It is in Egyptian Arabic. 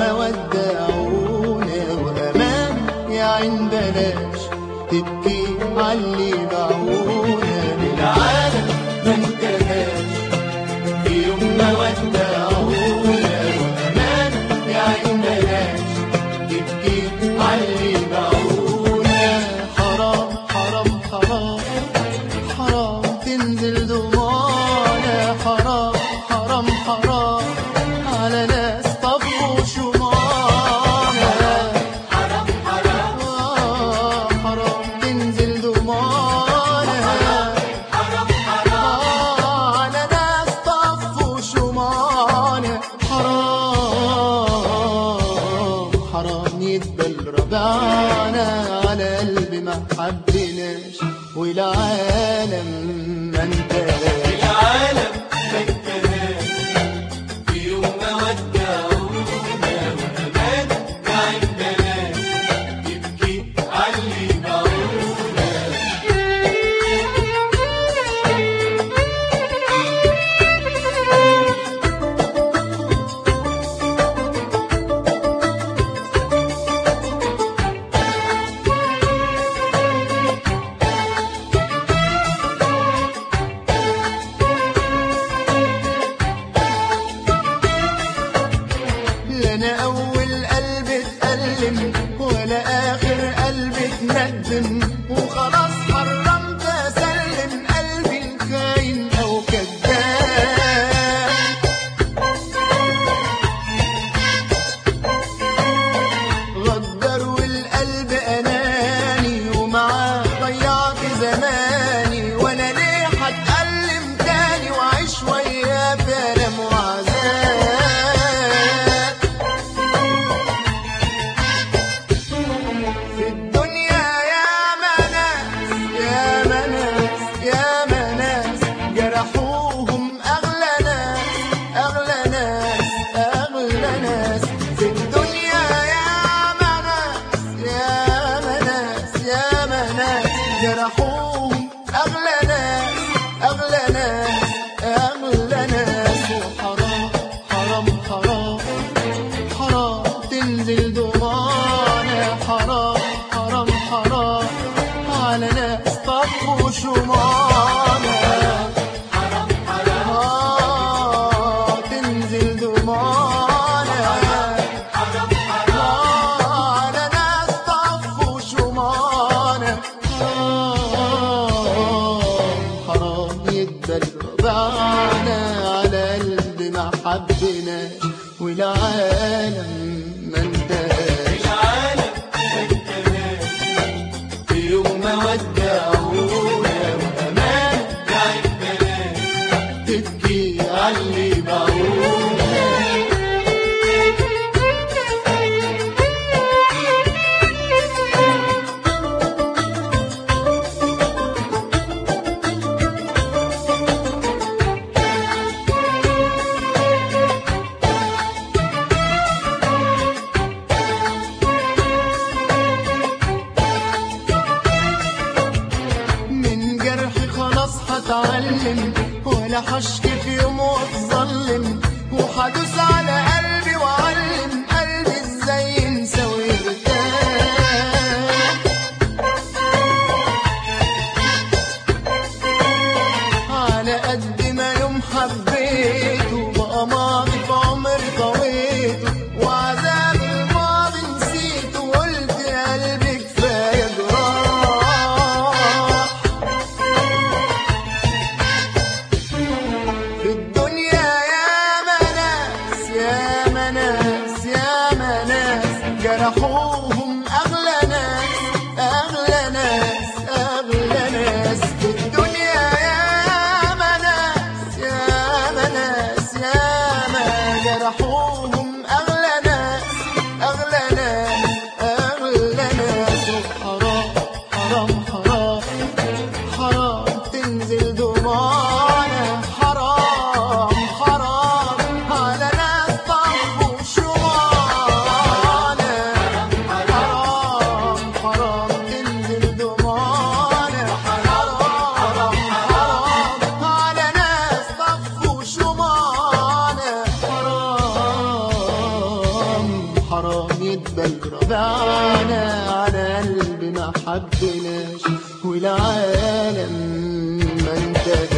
ما ودعونا وأمان يا عين بلاش تبكي عاللي باعونا للعالم ما انتهاش في يوم ما ودعونا وأمان يا عين بلاش تبكي عاللي باعونا حرام حرام حرام حرام تنزل دموعنا حرام حرام حرام على ناس طفوا شمعنا حرام حرام حرام تنزل دموعنا حرام حرام على ناس طفوا شمعنا حرام حرام يدبل ربعنا على قلب ما حبناش والعالم ما انتهاش العالم ما انتهاش في يوم ما ودعونا وأمان يا عين بلاش تبكي عاللي باعونا لا انا اول قلب اتألم ولا اخر قلب اتندم وخلاص حرمت اسلم قلبي الخاين او كذاب غدر والقلب اناني ومعاه ضيعت زماني وانا ليه هتألم تاني واعيش وياه في الم وعذاب في الدنيا يا مناس يا مناس يا مناس جرحوهم أغلى ناس أغلى ناس أغلى ناس في الدنيا يا مناس يا مناس يا مناس جرحوهم أغلى ناس أغلى ناس أغلى ناس وحرام حرام حرام حرام تنزل دموعنا حرام حرام حرام على ناس طفوا شمعنا حرام حرام تنزل دموعنا حرام حرام على ناس طفوا شمعنا حرام حرام يدبل ربعنا على قلب ما حبناش والعالم ما انتهاش العالم ما انتهاش في يوم ما ودعونا وأمان يا عين بلاش تبكي عاللي باعونا من جرحي خلاص هتعلم ولا هشكي في يوم واتظلم وهدوس على قلبي واعلم قلبي ازاي ينسى ويرتاح على قد ما يوم حبيته بقى ماضي في عمري طويته وعذاب الماضي نسيته وقلت يا قلبي كفايه جراح في الدنيا يا مناس يا مناس يا مناس جرحوهم أغلى ناس أغلى ناس أغلى ناس في الدنيا يا مناس يا مناس يا ما جرحوهم أغلى ناس أغلى ناس أغلى ناس وحرام حرام حرام حرام تنزل دموعنا حرام حرام على ناس طفوا شمعنا حرام يتبل ربعنا على قلب ما حبناش والعالم ما انت